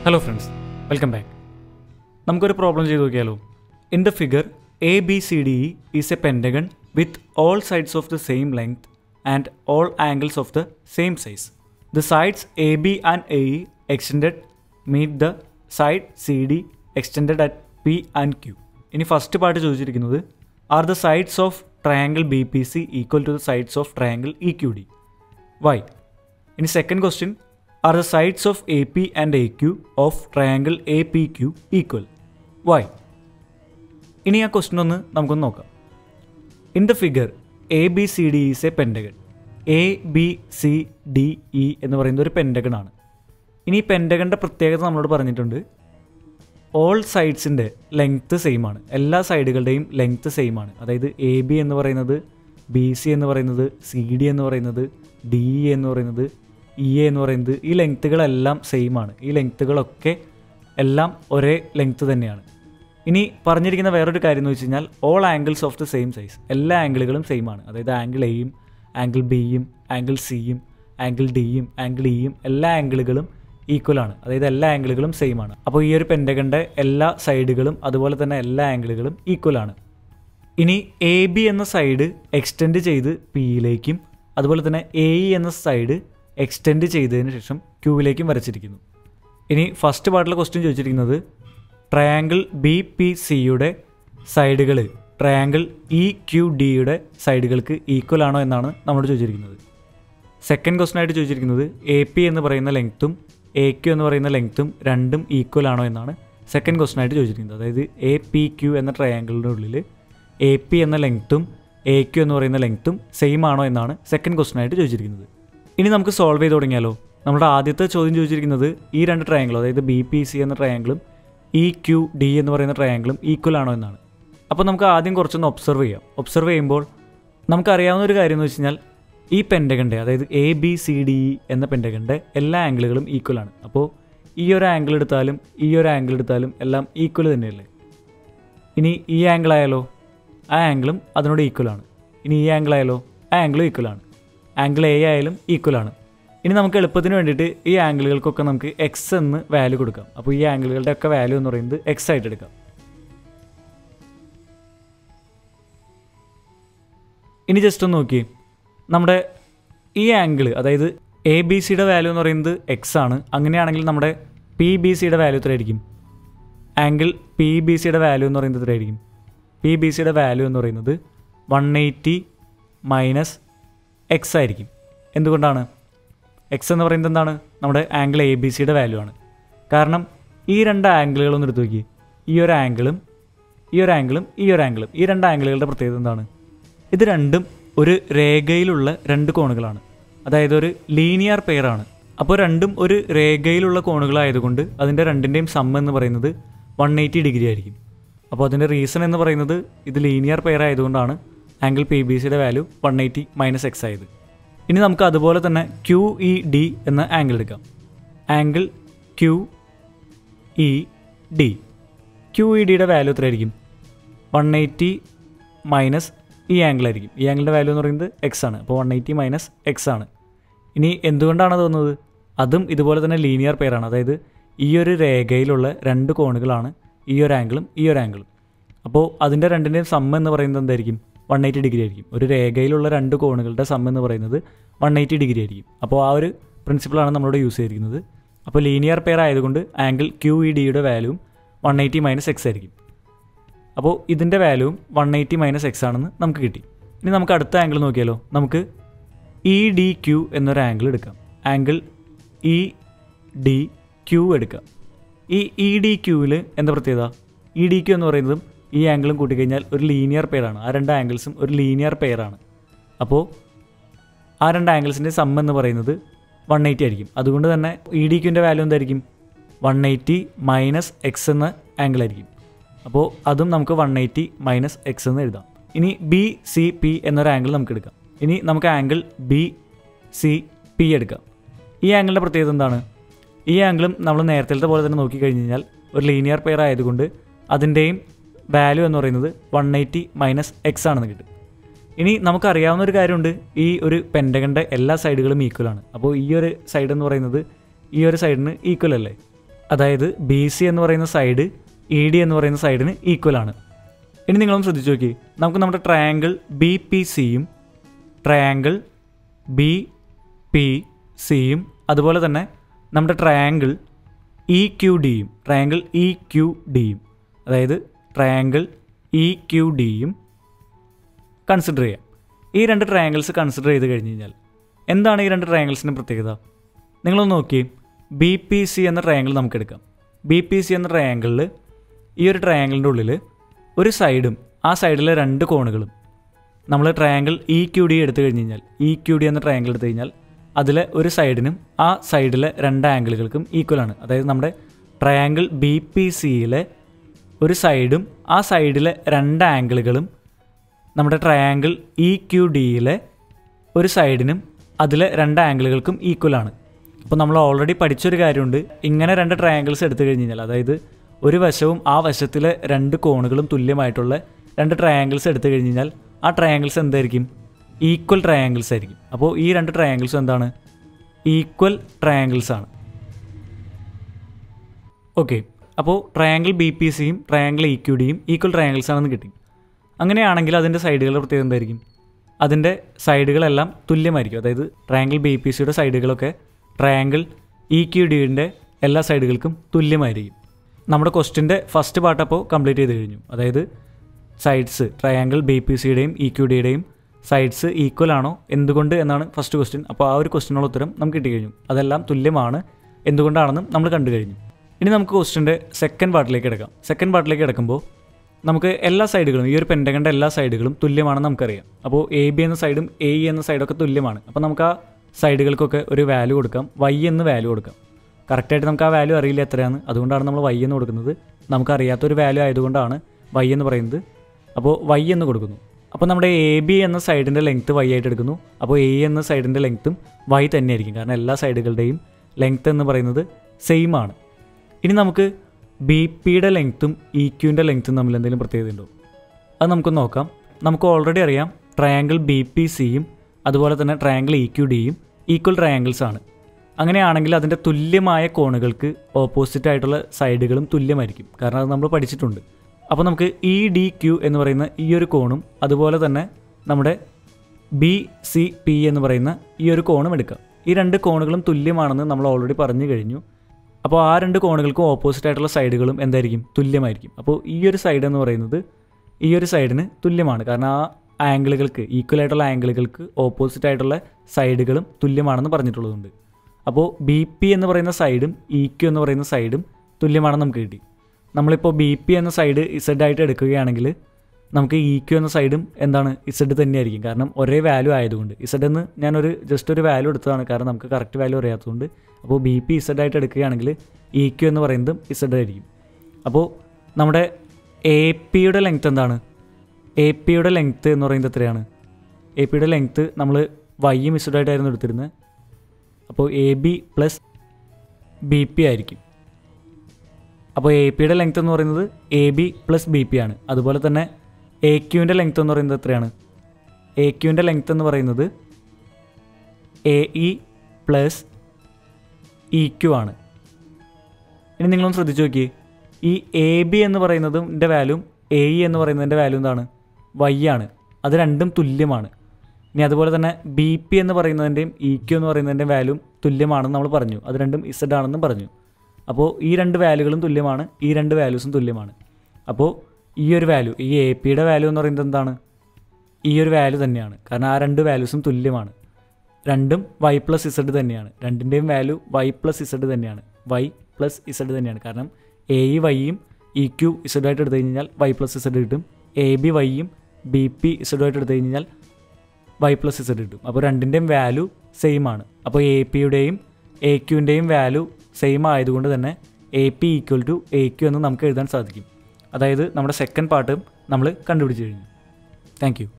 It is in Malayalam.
ഹലോ ഫ്രണ്ട്സ് വെൽക്കം ബാക്ക് നമുക്കൊരു പ്രോബ്ലം ചെയ്ത് നോക്കിയാലോ in the figure A B C D E is a pentagon with all sides of the same length and all angles of the same size the sides A B and A E extended meet the side C D extended at P and Q ഇനി ഫസ്റ്റ് പാർട്ട് ചോദിച്ചിരിക്കുന്നത് are the sides of triangle B P C equal to the sides of triangle E Q D why ഇനി second question are the sides of A P and A Q of triangle A P Q equal why ഇനി ആ ക്വസ്റ്റ്യൻ ഒന്ന് നമുക്കൊന്ന് നോക്കാം in the figure A B C D is a pentagon A B C D E എന്ന് പറയുന്നത് ഒരു പെൻഡഗൺ ആണ് ഇനി ഈ പെൻഡഗണിൻ്റെ പ്രത്യേകത നമ്മളോട് പറഞ്ഞിട്ടുണ്ട് ഓൾ സൈഡ്സിൻ്റെ ലെങ്ത്ത് സെയിം ആണ് എല്ലാ സൈഡുകളുടെയും ലെങ്ത്ത് സെയിം ആണ് അതായത് എ ബി എന്ന് പറയുന്നത് ബി സി എന്ന് പറയുന്നത് സി ഡി എന്ന് പറയുന്നത് ഡി ഇ എന്ന് പറയുന്നത് ഇ എ എന്ന് പറയുന്നത് ഈ ലെങ്ത്തുകളെല്ലാം സെയിം ആണ് ഈ ലെങ്ത്തുകളൊക്കെ എല്ലാം ഒരേ ലെങ്ത്ത് തന്നെയാണ് ഇനി പറഞ്ഞിരിക്കുന്ന വേറൊരു കാര്യം എന്ന് വെച്ച് കഴിഞ്ഞാൽ all angles of the same size എല്ലാ ആംഗിളുകളും സെയിം ആണ് അതായത് ആംഗിൾ എയും ആംഗിൾ ബിയും ആംഗിൾ സിയും ആംഗിൾ ഡിയും ആംഗിൾ ഇയും എല്ലാ ആംഗിളുകളും ഈക്വൽ ആണ് അതായത് എല്ലാ ആംഗിളുകളും സെയിം ആണ് അപ്പോൾ ഈ ഒരു പെൻഡഗണിൻ്റെ എല്ലാ സൈഡുകളും അതുപോലെ തന്നെ എല്ലാ ആംഗിളുകളും ഈക്വൽ ആണ് ഇനി എ ബി എന്ന സൈഡ് എക്സ്റ്റെൻഡ് ചെയ്ത് പിയിലേക്കും അതുപോലെ തന്നെ എ ഇ എന്ന സൈഡ് എക്സ്റ്റെൻഡ് ചെയ്തതിന് ശേഷം ക്യൂവിലേക്കും വരച്ചിരിക്കുന്നു ഇനി ഫസ്റ്റ് പാർട്ടിലെ ക്വസ്റ്റ്യൻ ചോദിച്ചിരിക്കുന്നത് ട്രയാങ്കിൾ ബി പി സിയുടെ സൈഡുകൾ ട്രയാങ്കിൾ ഇ ക്യു ഡിയുടെ സൈഡുകൾക്ക് ഈക്വൽ ആണോ എന്നാണ് നമ്മളോട് ചോദിച്ചിരിക്കുന്നത് സെക്കൻഡ് ക്വസ്റ്റൻ ആയിട്ട് ചോദിച്ചിരിക്കുന്നത് എ പി എന്ന് പറയുന്ന ലെങ്ത്തും എ ക്യു എന്ന് പറയുന്ന ലെങ്ത്തും രണ്ടും ഈക്വൽ ആണോ എന്നാണ് സെക്കൻഡ് ക്വസ്റ്റൻ ആയിട്ട് ചോദിച്ചിരിക്കുന്നത് അതായത് എ പി ക്യു എന്ന ട്രയാങ്കിളിൻ്റെ ഉള്ളിൽ എ പി എന്ന ലെങ്ത്തും എ ക്യു എന്ന് പറയുന്ന ലെങ്ത്തും സെയിം ആണോ എന്നാണ് സെക്കൻഡ് ക്വസ്റ്റൻ ആയിട്ട് ചോദിച്ചിരിക്കുന്നത് ഇനി നമുക്ക് സോൾവ് ചെയ്ത് തുടങ്ങിയാലോ നമ്മുടെ ആദ്യത്തെ ചോദ്യം ചോദിച്ചിരിക്കുന്നത് ഈ രണ്ട് ട്രയാങ്കിളും അതായത് ബി പി സി എന്ന ട്രയാങ്കിളും ഇ ക്യു ഡി എന്ന് പറയുന്ന ട്രയാങ്കിളും ഈക്വൽ ആണോ എന്നാണ് അപ്പോൾ നമുക്ക് ആദ്യം കുറച്ചൊന്ന് ഒബ്സർവ് ചെയ്യാം ഒബ്സർവ് ചെയ്യുമ്പോൾ നമുക്കറിയാവുന്ന ഒരു കാര്യം എന്ന് വെച്ച് കഴിഞ്ഞാൽ ഈ പെൻഡഗൻ്റെ അതായത് A B C D E എന്ന പെൻഡഗൻ്റെ എല്ലാ ആംഗിളുകളും ഈക്വൽ ആണ് അപ്പോൾ ഈ ഒരു ആംഗിൾ എടുത്താലും ഈ ഒരു ആംഗിൾ എടുത്താലും എല്ലാം ഈക്വൽ തന്നെയല്ലേ ഇനി ഈ ആംഗിൾ ആയാലോ ആ ആംഗിളും അതിനോട് ഈക്വൽ ആണ് ഇനി ഈ ആംഗിൾ ആയാലോ ആ ആംഗിളും ഈക്വൽ ആണ് ആംഗിൾ എ ആയാലും ഈക്വൽ ആണ് ഇനി നമുക്ക് എളുപ്പത്തിന് വേണ്ടിയിട്ട് ഈ ആംഗിളുകൾക്കൊക്കെ നമുക്ക് എക്സ് എന്ന് വാല്യൂ കൊടുക്കാം അപ്പോൾ ഈ ആംഗിളുകളുടെ ഒക്കെ വാല്യൂ എന്ന് പറയുന്നത് എക്സ് ആയിട്ട് എടുക്കാം ഇനി ജസ്റ്റ് ഒന്ന് നോക്കിയേ നമ്മുടെ ഈ ആംഗിൾ അതായത് എ ബി സിയുടെ വാല്യൂ എന്ന് പറയുന്നത് എക്സ് ആണ് അങ്ങനെയാണെങ്കിൽ നമ്മുടെ പി ബി സിയുടെ വാല്യൂ എത്രയായിരിക്കും ആംഗിൾ പി ബി സിയുടെ വാല്യൂ എന്ന് പറയുന്നത് എത്രയായിരിക്കും പി ബി സിയുടെ വാല്യൂ എന്ന് പറയുന്നത് വൺ എയ്റ്റി മൈനസ് എക്സ് ആയിരിക്കും എന്തുകൊണ്ടാണ് എക്സ് എന്ന് പറയുന്നത് എന്താണ് നമ്മുടെ ആംഗിൾ എ ബി സിയുടെ വാല്യൂ ആണ് കാരണം ഈ രണ്ട് ആംഗിളുകളൊന്നും എടുത്ത് നോക്കി ഈ ഒരു ആംഗിളും ഈ ഒരു ആംഗിളും ഈ ഒരു ആംഗിളും ഈ രണ്ട് ആംഗിളുകളുടെ പ്രത്യേകത എന്താണ് ഇത് രണ്ടും ഒരു രേഖയിലുള്ള രണ്ട് കോണുകളാണ് അതായത് ഒരു ലീനിയർ പെയറാണ് അപ്പോൾ രണ്ടും ഒരു രേഖയിലുള്ള കോണുകളായതുകൊണ്ട് അതിൻ്റെ രണ്ടിൻ്റെയും സം എന്ന് പറയുന്നത് വൺ എയ്റ്റി ഡിഗ്രി ആയിരിക്കും അപ്പോൾ അതിൻ്റെ റീസൺ എന്ന് പറയുന്നത് ഇത് ലീനിയർ പെയർ ആയതുകൊണ്ടാണ് ആംഗിൾ പി ബി സിയുടെ value one eighty minus X ആയത് ഇനി നമുക്ക് അതുപോലെ തന്നെ ക്യു ഇ ഡി എന്ന ആംഗിൾ എടുക്കാം angle Q E D Q E ഡിയുടെ വാല്യൂ എത്രയായിരിക്കും വൺ എയ്റ്റി മൈനസ് ഈ ആംഗിൾ ആയിരിക്കും ഈ ആംഗിളിൻ്റെ വാല്യൂ എന്ന് പറയുന്നത് എക്സ് ആണ് അപ്പോൾ വൺ എയ്റ്റി മൈനസ് എക്സ് ആണ് ഇനി എന്തുകൊണ്ടാണ് അത് വന്നത് അതും ഇതുപോലെ തന്നെ ലീനിയർ പെയറാണ് അതായത് ഈ ഒരു രേഖയിലുള്ള രണ്ട് കോണുകളാണ് ഈ ഒരു ആംഗിളും ഈ ഒരു ആംഗിളും അപ്പോൾ അതിൻ്റെ രണ്ടിൻ്റെയും സമ്മ എന്ന് പറയുന്നത് എന്തായിരിക്കും വൺ എയ്റ്റി ഡിഗ്രി ആയിരിക്കും ഒരു രേഖയിലുള്ള രണ്ട് കോണുകളുടെ സം എന്ന് പറയുന്നത് വൺ എയ്റ്റി ഡിഗ്രി ആയിരിക്കും അപ്പോൾ ആ ഒരു പ്രിൻസിപ്പിളാണ് നമ്മളിവിടെ യൂസ് ചെയ്തിരിക്കുന്നത് അപ്പോൾ ലീനിയർ പെയർ ആയതുകൊണ്ട് ആംഗിൾ ക്യു ഇ ഡിയുടെ വാല്യൂവും വൺ എയ്റ്റി മൈനസ് എക്സ് ആയിരിക്കും അപ്പോൾ ഇതിൻ്റെ വാല്യൂവും വൺ എയ്റ്റി മൈനസ് എക്സ് ആണെന്ന് നമുക്ക് കിട്ടി ഇനി നമുക്ക് അടുത്ത ആംഗിൾ നോക്കിയാലോ നമുക്ക് ഇ ഡി ക്യു എന്നൊരു ആംഗിൾ എടുക്കാം ആംഗിൾ ഇ ഡി ക്യു എടുക്കാം ഈ ഇ ഡി ക്യൂവിൽ എന്താ പ്രത്യേകത ഇ ഡി ക്യു എന്ന് പറയുന്നതും ഈ ആംഗിളും കൂട്ടിക്കഴിഞ്ഞാൽ ഒരു ലീനിയർ പെയറാണ് ആ രണ്ട് ആംഗിൾസും ഒരു ലീനിയർ പെയറാണ് അപ്പോൾ ആ രണ്ട് ആംഗിൾസിൻ്റെ സം എന്ന് പറയുന്നത് വൺ എയ്റ്റി ആയിരിക്കും അതുകൊണ്ട് തന്നെ ഇ ഡി ക്യൂവിൻ്റെ വാല്യൂ എന്തായിരിക്കും വൺ എയ്റ്റി മൈനസ് എക്സ് എന്ന ആംഗിൾ ആയിരിക്കും അപ്പോൾ അതും നമുക്ക് വൺ എയ്റ്റി മൈനസ് എക്സ് എന്ന് എഴുതാം ഇനി ബി സി പി എന്നൊരു ആംഗിൾ നമുക്ക് എടുക്കാം ഇനി നമുക്ക് ആംഗിൾ ബി സി പി എടുക്കാം ഈ ആംഗിളിൻ്റെ പ്രത്യേകത എന്താണ് ഈ ആംഗിളും നമ്മൾ നേരത്തെ പോലെ തന്നെ നോക്കിക്കഴിഞ്ഞ് കഴിഞ്ഞാൽ ഒരു ലീനിയർ പെയർ ആയതുകൊണ്ട് അതിൻ്റെയും വാല്യൂ എന്ന് പറയുന്നത് വൺ എയ്റ്റി മൈനസ് എക്സ് ആണെന്ന് കിട്ടും ഇനി നമുക്കറിയാവുന്ന ഒരു കാര്യമുണ്ട് ഈ ഒരു പെൻഡകൻ്റെ എല്ലാ സൈഡുകളും ഈക്വൽ ആണ് അപ്പോൾ ഈ ഒരു സൈഡ് എന്ന് പറയുന്നത് ഈ ഒരു സൈഡിന് ഈക്വൽ അല്ലേ അതായത് ബി സി എന്ന് പറയുന്ന സൈഡ് ഇ ഡി എന്ന് പറയുന്ന സൈഡിന് ഈക്വൽ ആണ് ഇനി നിങ്ങളൊന്ന് ശ്രദ്ധിച്ചു നോക്കി നമുക്ക് നമ്മുടെ ട്രയാങ്കിൾ ബി പി സിയും ട്രയാങ്കിൾ ബി പി സിയും അതുപോലെ തന്നെ നമ്മുടെ ട്രയാങ്കിൾ ഇ ക്യു ഡിയും ട്രയാങ്കിൾ ഇ ക്യു ഡിയും അതായത് ട്രയാങ്കിൾ ഇ ക്യു ഡിയും കൺസിഡർ ചെയ്യാം ഈ രണ്ട് ട്രയാങ്കിൾസ് കൺസിഡർ ചെയ്ത് കഴിഞ്ഞ് കഴിഞ്ഞാൽ എന്താണ് ഈ രണ്ട് ട്രയാങ്കിൾസിൻ്റെ പ്രത്യേകത നിങ്ങളൊന്ന് നോക്കി ബി പി സി എന്ന ട്രയാങ്കിൾ നമുക്ക് എടുക്കാം ബി പി സി എന്ന ട്രയാങ്കിളിൽ ഈ ഒരു ട്രയാങ്കിളിൻ്റെ ഉള്ളിൽ ഒരു സൈഡും ആ സൈഡിലെ രണ്ട് കോണുകളും നമ്മൾ ട്രയാങ്കിൾ ഇ ക്യു ഡി എടുത്തു കഴിഞ്ഞ് കഴിഞ്ഞാൽ ഇ ക്യു ഡി എന്ന ട്രയാങ്കിൾ എടുത്തു കഴിഞ്ഞാൽ അതിലെ ഒരു സൈഡിനും ആ സൈഡിലെ രണ്ട് ആംഗിളുകൾക്കും ഈക്വൽ ആണ് അതായത് നമ്മുടെ ട്രയാങ്കിൾ ബി പി സിയിലെ ഒരു സൈഡും ആ സൈഡിലെ രണ്ട് ആംഗിളുകളും നമ്മുടെ ട്രയാങ്കിൾ ഇ ക്യു ഡിയിലെ ഒരു സൈഡിനും അതിലെ രണ്ട് ആംഗിളുകൾക്കും ഈക്വൽ ആണ് അപ്പോൾ നമ്മൾ ഓൾറെഡി പഠിച്ചൊരു കാര്യമുണ്ട് ഇങ്ങനെ രണ്ട് ട്രയാങ്കിൾസ് എടുത്തു കഴിഞ്ഞ് കഴിഞ്ഞാൽ അതായത് ഒരു വശവും ആ വശത്തിലെ രണ്ട് കോണുകളും തുല്യമായിട്ടുള്ള രണ്ട് ട്രയാങ്കിൾസ് എടുത്തു കഴിഞ്ഞ് കഴിഞ്ഞാൽ ആ ട്രയാങ്കിൾസ് എന്തായിരിക്കും ഈക്വൽ ട്രയാങ്കിൾസ് ആയിരിക്കും അപ്പോൾ ഈ രണ്ട് ട്രയാങ്കിൾസ് എന്താണ് ഈക്വൽ ട്രയാങ്കിൾസ് ആണ് ഓക്കെ അപ്പോൾ ട്രയാങ്കിൾ ബി പി സിയും ട്രയാങ്കിൾ ഇ ക്യു ഡിയും ഈക്വൽ ട്രയാങ്കിൾസ് ആണെന്ന് കിട്ടി അങ്ങനെയാണെങ്കിൽ അതിൻ്റെ സൈഡുകളുടെ പ്രത്യേകത എന്തായിരിക്കും അതിൻ്റെ സൈഡുകളെല്ലാം തുല്യമായിരിക്കും അതായത് ട്രയാങ്കിൾ ബി പി സിയുടെ സൈഡുകളൊക്കെ ട്രയാങ്കിൾ ഇ ക്യു ഡിയുടെ എല്ലാ സൈഡുകൾക്കും തുല്യമായിരിക്കും നമ്മുടെ ക്വസ്റ്റിൻ്റെ ഫസ്റ്റ് പാർട്ട് അപ്പോൾ കംപ്ലീറ്റ് ചെയ്ത് കഴിഞ്ഞു അതായത് സൈഡ്സ് ട്രയാങ്കിൾ ബി പി സിയുടെയും ഇ ക്യു ഡിയുടെയും സൈഡ്സ് ഈക്വൽ ആണോ എന്തുകൊണ്ട് എന്നാണ് ഫസ്റ്റ് ക്വസ്റ്റ്യൻ അപ്പോൾ ആ ഒരു ക്വസ്റ്റിനുള്ള ഉത്തരം നമുക്ക് കിട്ടി കഴിഞ്ഞു അതെല്ലാം തുല്യമാണ് എന്തുകൊണ്ടാണെന്നും നമ്മൾ കണ്ടു കഴിഞ്ഞു ഇനി നമുക്ക് ക്വസ്റ്റിൻ്റെ സെക്കൻഡ് പാർട്ടിലേക്ക് എടുക്കാം സെക്കൻഡ് പാർട്ടിലേക്ക് എടുക്കുമ്പോൾ നമുക്ക് എല്ലാ സൈഡുകളും ഈ ഒരു പെൻഡകൻ്റെ എല്ലാ സൈഡുകളും തുല്യമാണെന്ന് നമുക്കറിയാം അപ്പോൾ എ ബി എന്ന സൈഡും എ ഇ എന്ന സൈഡൊക്കെ തുല്യമാണ് അപ്പോൾ നമുക്ക് ആ സൈഡുകൾക്കൊക്കെ ഒരു വാല്യൂ കൊടുക്കാം വൈ എന്ന് വാല്യൂ കൊടുക്കാം കറക്റ്റായിട്ട് നമുക്ക് ആ വാല്യൂ അറിയില്ല എത്രയാണ് അതുകൊണ്ടാണ് നമ്മൾ വൈ എന്ന് കൊടുക്കുന്നത് നമുക്കറിയാത്തൊരു വാല്യൂ ആയതുകൊണ്ടാണ് വൈ എന്ന് പറയുന്നത് അപ്പോൾ വൈ എന്ന് കൊടുക്കുന്നു അപ്പോൾ നമ്മുടെ എ ബി എന്ന സൈഡിൻ്റെ ലെങ്ത്ത് വൈ ആയിട്ട് എടുക്കുന്നു അപ്പോൾ എ എന്ന സൈഡിൻ്റെ ലെങ്ത്തും വൈ തന്നെയായിരിക്കും കാരണം എല്ലാ സൈഡുകളുടെയും ലെങ്ത്ത് എന്ന് പറയുന്നത് സെയിം ആണ് ഇനി നമുക്ക് ബി പിയുടെ ലെങ്ത്തും ഇ ക്യൂവിൻ്റെ ലെങ്ത്തും തമ്മിൽ എന്തെങ്കിലും പ്രത്യേകത ഉണ്ടോ അത് നമുക്ക് നോക്കാം നമുക്ക് ഓൾറെഡി അറിയാം ട്രയാങ്കിൾ ബി പി സിയും അതുപോലെ തന്നെ ട്രയാങ്കിൾ ഇ ക്യു ഡിയും ഈക്വൽ ട്രയാങ്കിൾസ് ആണ് അങ്ങനെയാണെങ്കിൽ അതിൻ്റെ തുല്യമായ കോണുകൾക്ക് ഓപ്പോസിറ്റ് ആയിട്ടുള്ള സൈഡുകളും തുല്യമായിരിക്കും കാരണം അത് നമ്മൾ പഠിച്ചിട്ടുണ്ട് അപ്പോൾ നമുക്ക് ഇ ഡി ക്യു എന്ന് പറയുന്ന ഈ ഒരു കോണും അതുപോലെ തന്നെ നമ്മുടെ ബി സി പി എന്ന് പറയുന്ന ഈ ഒരു കോണും എടുക്കാം ഈ രണ്ട് കോണുകളും തുല്യമാണെന്ന് നമ്മൾ ഓൾറെഡി പറഞ്ഞു കഴിഞ്ഞു അപ്പോൾ ആ രണ്ട് കോണുകൾക്കും ഓപ്പോസിറ്റ് ആയിട്ടുള്ള സൈഡുകളും എന്തായിരിക്കും തുല്യമായിരിക്കും അപ്പോൾ ഈ ഒരു സൈഡ് എന്ന് പറയുന്നത് ഈ ഒരു സൈഡിന് തുല്യമാണ് കാരണം ആ ആംഗിളുകൾക്ക് ഈക്വൽ ആയിട്ടുള്ള ആംഗിളുകൾക്ക് ഓപ്പോസിറ്റ് ആയിട്ടുള്ള സൈഡുകളും തുല്യമാണെന്ന് പറഞ്ഞിട്ടുള്ളതുണ്ട് അപ്പോൾ ബി പി എന്ന് പറയുന്ന സൈഡും ഇ ക്യു എന്ന് പറയുന്ന സൈഡും തുല്യമാണെന്ന് നമുക്ക് കിട്ടി നമ്മളിപ്പോൾ ബി പി എന്ന സൈഡ് ഇസഡ് ആയിട്ട് എടുക്കുകയാണെങ്കിൽ നമുക്ക് ഇ ക്യു എന്ന സൈഡും എന്താണ് ഇസഡ് തന്നെയായിരിക്കും കാരണം ഒരേ വാല്യൂ ആയതുകൊണ്ട് ഇസഡ് എന്ന് ഞാനൊരു ജസ്റ്റ് ഒരു വാല്യൂ എടുത്തതാണ് കാരണം നമുക്ക് കറക്റ്റ് വാല്യൂ അറിയാത്തതുകൊണ്ട് അപ്പോൾ ബി പി ഇസഡ് ആയിട്ട് എടുക്കുകയാണെങ്കിൽ ഇ ക്യു എന്ന് പറയുന്നതും ഇസഡ് ആയിരിക്കും അപ്പോൾ നമ്മുടെ എ പിയുടെ ലെങ്ത് എന്താണ് എ പിയുടെ ലെങ്ത്ത് എന്ന് പറയുന്നത് എത്രയാണ് എ പിയുടെ ലെങ്ത്ത് നമ്മൾ വൈയും ഇസഡായിട്ടായിരുന്നു എടുത്തിരുന്നത് അപ്പോൾ A B plus B P ആയിരിക്കും അപ്പോൾ എ പിയുടെ ലെങ്ത് എന്ന് പറയുന്നത് A B plus B P ആണ് അതുപോലെ തന്നെ എ ക്യുവിൻ്റെ ലെങ്ത് എന്ന് പറയുന്നത് എത്രയാണ് എ ക്യുവിൻ്റെ ലെങ്ത് എന്ന് പറയുന്നത് A E plus E Q ആണ് ഇനി നിങ്ങളൊന്ന് ശ്രദ്ധിച്ചു നോക്കി ഈ എ ബി എന്ന് പറയുന്നതിൻ്റെ വാല്യൂ എ ഇ എന്ന് പറയുന്നതിൻ്റെ വാല്യൂ എന്താണ് വൈ ആണ് അത് രണ്ടും തുല്യമാണ് ഇനി അതുപോലെ തന്നെ ബി പി എന്ന് പറയുന്നതിൻ്റെയും ഇ ക്യു എന്ന് പറയുന്നതിൻ്റെയും വാല്യൂ തുല്യമാണെന്ന് നമ്മൾ പറഞ്ഞു അത് രണ്ടും ഇസഡ് ആണെന്നും പറഞ്ഞു അപ്പോൾ ഈ രണ്ട് വാല്യൂകളും തുല്യമാണ് ഈ രണ്ട് വാല്യൂസും തുല്യമാണ് അപ്പോൾ ഈ ഒരു വാല്യൂ ഈ എ പിയുടെ വാല്യൂ എന്ന് പറയുന്നത് എന്താണ് ഈ ഒരു വാല്യൂ തന്നെയാണ് കാരണം ആ രണ്ട് വാല്യൂസും തുല്യമാണ് രണ്ടും വൈ പ്ലസ് ഇസഡ് തന്നെയാണ് രണ്ടിൻ്റെയും വാല്യൂ വൈ പ്ലസ് ഇസഡ് തന്നെയാണ് വൈ പ്ലസ് ഇസഡ് തന്നെയാണ് കാരണം എ ഇ വൈയും ഇ ക്യു ഇസഡായിട്ട് എടുത്തു കഴിഞ്ഞാൽ വൈ പ്ലസ് ഇസഡ് കിട്ടും എ ബി വൈയും ബി പി ഇസഡുമായിട്ട് എടുത്തു കഴിഞ്ഞാൽ വൈ പ്ലസ് ഇസഡ് കിട്ടും അപ്പോൾ രണ്ടിൻ്റെയും വാല്യൂ സെയിം ആണ് അപ്പോൾ എ പിയുടെയും എ ക്യുവിൻ്റെയും വാല്യൂ സെയിം ആയതുകൊണ്ട് തന്നെ A P equal to A Q എന്ന് നമുക്ക് എഴുതാൻ സാധിക്കും അതായത് നമ്മുടെ സെക്കൻഡ് പാർട്ടും നമ്മൾ കണ്ടുപിടിച്ച് കഴിഞ്ഞു താങ്ക് യു